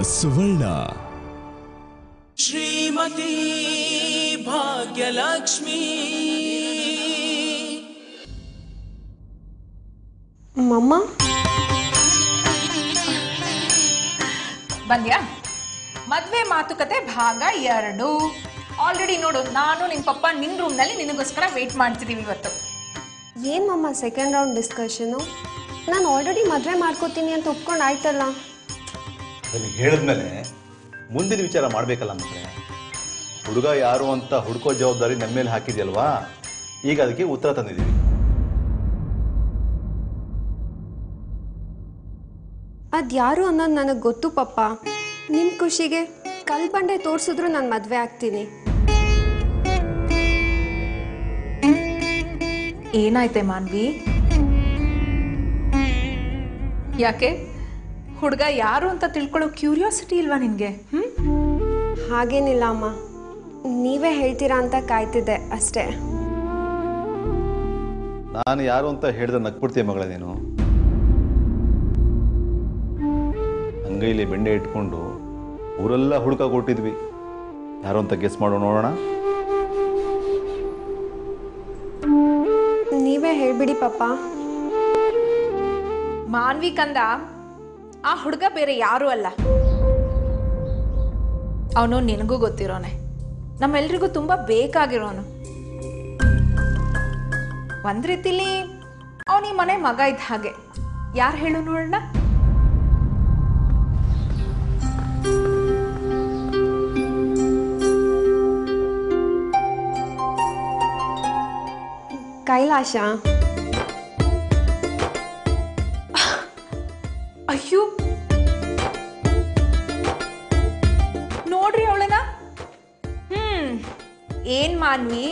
ಸುವರ್ಣ ಶ್ರೀಮತಿ ಭಾಗ್ಯಲಕ್ಷ್ಮಿ ಮಮ್ಮ ಬಂದ್ಯಾ ಮದ್ವೆ ಮಾತುಕತೆ ಭಾಗ ಎರಡು ಆಲ್ರೆಡಿ ನೋಡು ನಾನು ನಿಮ್ಮ ಪಪ್ಪ ನಿನ್ನ ರೂಮ್ನಲ್ಲಿ ನಿನಗೋಸ್ಕರ ವೇಟ್ ಮಾಡ್ತಿದ್ದೀವಿ ಇವತ್ತು ಏನು ಮಮ್ಮ ಸೆಕೆಂಡ್ ರೌಂಡ್ ಡಿಸ್ಕಷನು ನಾನು ಆಲ್ರೆಡಿ ಮದುವೆ ಮಾಡ್ಕೋತೀನಿ ಅಂತ ಒಪ್ಕೊಂಡು ಆಯ್ತಲ್ಲ ಅದನ್ನು ಹೇಳಿದ್ಮೇಲೆ ಮುಂದಿನ ವಿಚಾರ ಮಾಡಬೇಕಲ್ಲ ಮಕ್ಕಳೇ ಹುಡುಗ ಯಾರು ಅಂತ ಹುಡ್ಕೋ ಜವಾಬ್ದಾರಿ ನಮ್ಮ ಮೇಲೆ ಹಾಕಿದ್ಯಲ್ವಾ ಈಗ ಅದಕ್ಕೆ ಉತ್ತರ ತಂದಿದ್ದೀವಿ ಅದು ಯಾರು ಅನ್ನೋದು ನನಗೆ ಗೊತ್ತು ಪಪ್ಪ ನಿಮ್ಮ ಖುಷಿಗೆ ಕಲ್ ಬಂಡೆ ತೋರಿಸಿದ್ರು ನಾನು ಮದುವೆ ಆಗ್ತೀನಿ ಏನಾಯ್ತೆ ಮಾನ್ವಿ ಯಾಕೆ ಹುಡುಗ ಯಾರು ಅಂತ ತಿಳ್ಕೊಳ್ಳೋ ಕ್ಯೂರಿಯಾಸಿಟಿ ಇಲ್ವಾ ನಿನಗೆ ಹ್ಞೂ ಹಾಗೇನಿಲ್ಲ ಅಮ್ಮ ನೀವೇ ಹೇಳ್ತೀರಾ ಅಂತ ಕಾಯ್ತಿದ್ದೆ ಅಷ್ಟೇ ನಾನು ಯಾರು ಅಂತ ಹೇಳಿದ್ರೆ ನಕ್ಬಿಡ್ತೀಯ ಮಗಳೇ ನೀನು ಅಂಗೈಲಿ ಬೆಂಡೆ ಇಟ್ಕೊಂಡು ಊರೆಲ್ಲ ಹುಡುಕ ಕೊಟ್ಟಿದ್ವಿ ಯಾರು ಅಂತ ಗೆಸ್ ಮಾಡೋ ನೋಡೋಣ ನೀವೇ ಹೇಳ್ಬಿಡಿ ಪಪ್ಪ ಮಾನ್ವಿ ಕಂದ ಆ ಹುಡುಗ ಬೇರೆ ಯಾರೂ ಅಲ್ಲ ಅವನು ನಿನಗೂ ಗೊತ್ತಿರೋನೆ ನಮ್ಮೆಲ್ರಿಗೂ ತುಂಬ ಬೇಕಾಗಿರೋನು ಒಂದ್ ರೀತಿಲಿ ಅವನು ಈ ಮನೆ ಮಗ ಇದ್ದ ಹಾಗೆ ಯಾರು ಹೇಳು ನೋಡೋಣ ಕೈಲಾಶ ಅಯ್ಯೋ ನೋಡ್ರಿ ಅವಳನ ಹ್ಮ್ ಏನ್ ಮಾನ್ವಿ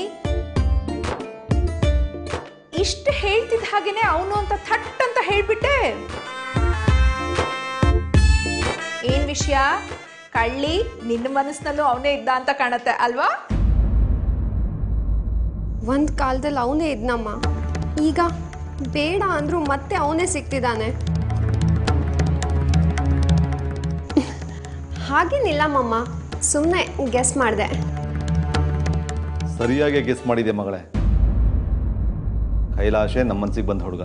ಇಷ್ಟು ಹೇಳ್ತಿದ್ದ ಹಾಗೇನೆ ಅವನು ಅಂತ ಥಟ್ ಅಂತ ಹೇಳ್ಬಿಟ್ಟೆ ಏನ್ ವಿಷಯ ಕಳ್ಳಿ ನಿನ್ನ ಮನಸ್ಸಿನಲ್ಲೂ ಅವನೇ ಇದ್ದ ಅಂತ ಕಾಣತ್ತೆ ಅಲ್ವಾ ಒಂದು ಕಾಲದಲ್ಲಿ ಅವನೇ ಇದ್ನಮ್ಮ ಈಗ ಬೇಡ ಅಂದ್ರೂ ಮತ್ತೆ ಅವನೇ ಸಿಗ್ತಿದ್ದಾನೆ ಹಾಗೇನಿಲ್ಲ ಮಮ್ಮ ಸುಮ್ಮನೆ ಗೆಸ್ ಮಾಡಿದೆ ಸರಿಯಾಗಿ ಗೆಸ್ ಮಾಡಿದೆ ಮಗಳೇ ಕೈಲಾಶೆ ನಮ್ಮ ಮನ್ಸಿಗೆ ಬಂದ ಹುಡುಗ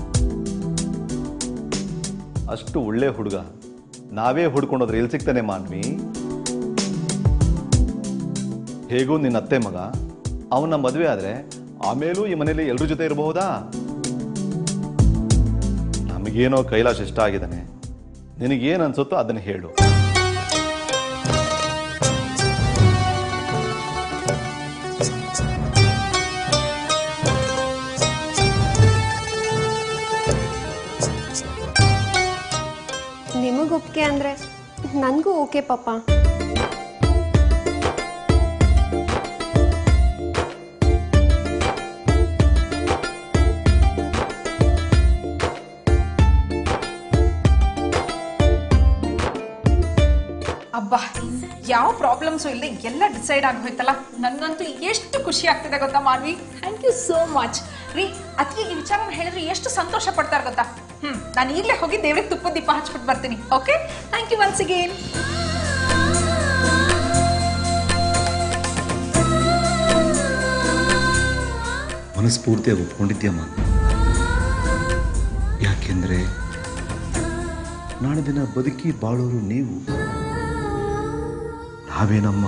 ಅಷ್ಟು ಒಳ್ಳೆ ಹುಡುಗ ನಾವೇ ಹುಡ್ಕೊಂಡೋದ್ರೆ ಎಲ್ಲಿ ಸಿಗ್ತಾನೆ ಮಾನ್ವಿ ಹೇಗೂ ನಿನ್ನ ಅತ್ತೆ ಮಗ ಅವನ ಮದುವೆ ಆದ್ರೆ ಆಮೇಲೂ ಈ ಮನೇಲಿ ಎಲ್ರ ಜೊತೆ ಇರಬಹುದಾ ನಮಗೇನೋ ಕೈಲಾಶ್ ಇಷ್ಟ ಆಗಿದ್ದಾನೆ ನಿನಗೇನು ಅನ್ಸುತ್ತೋ ಅದನ್ನು ಹೇಳು ನಿಮಗೆ ಒಪ್ಪಿಗೆ ಅಂದರೆ ನನಗೂ ಓಕೆ ಪಪ್ಪ ಅಬ್ಬಾ ಯಾವ ಪ್ರಾಬ್ಲಮ್ಸು ಇಲ್ಲದೆ ಎಲ್ಲ ಡಿಸೈಡ್ ಆಗೋಯ್ತಲ್ಲ ನನಗಂತೂ ಎಷ್ಟು ಖುಷಿ ಆಗ್ತಿದೆ ಗೊತ್ತಾ Manvi thank you so much ರೀ ಅದಕ್ಕೆ ಈ ವಿಚಾರನ ಹೇಳಿದ್ರೆ ಎಷ್ಟು ಸಂತೋಷ ಪಡ್ತಾರೆ ಗೊತ್ತಾ ಹ್ಮ್ ನಾನು ಈಗಲೇ ಹೋಗಿ ದೇವ್ರಿಗೆ ತುಪ್ಪದ ದೀಪ ಹಚ್ಬಿಟ್ಟು ಬರ್ತೀನಿ okay thank you once again ಮನಸ್ಫೂರ್ತಿಯಾಗಿ ಒಪ್ಕೊಂಡಿದ್ಯಮ್ಮ ಯಾಕೆಂದ್ರೆ ನಾಳೆ ದಿನ ಬದುಕಿ ಬಾಳೋರು ನೀವು ನಾವೇನಮ್ಮ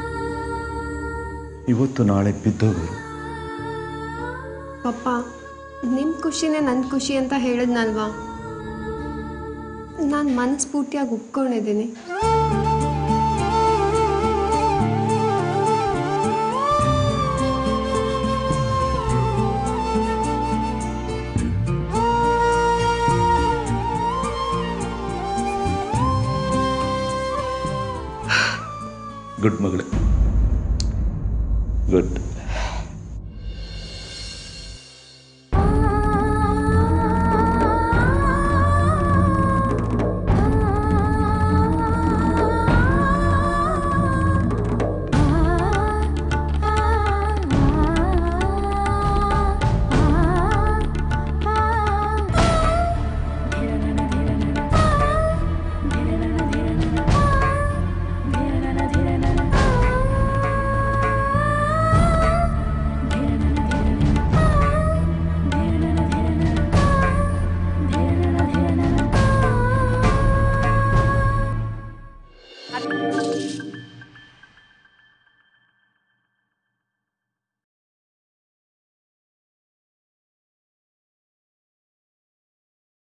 ಇವತ್ತು ನಾಳೆ ಬಿದ್ದೋಗೋರು ಪಪ್ಪ ನಿಮ್ಮ ಖುಷಿನೇ ನನ್ನ ಖುಷಿ ಅಂತ ಹೇಳಿದ್ನಲ್ವಾ ನಾನು ಮನಸ್ಫೂರ್ತಿಯಾಗಿ ಒಪ್ಕೊಂಡಿದ್ದೀನಿ ಗುಡ್ ಮಗಳೇ ಗುಡ್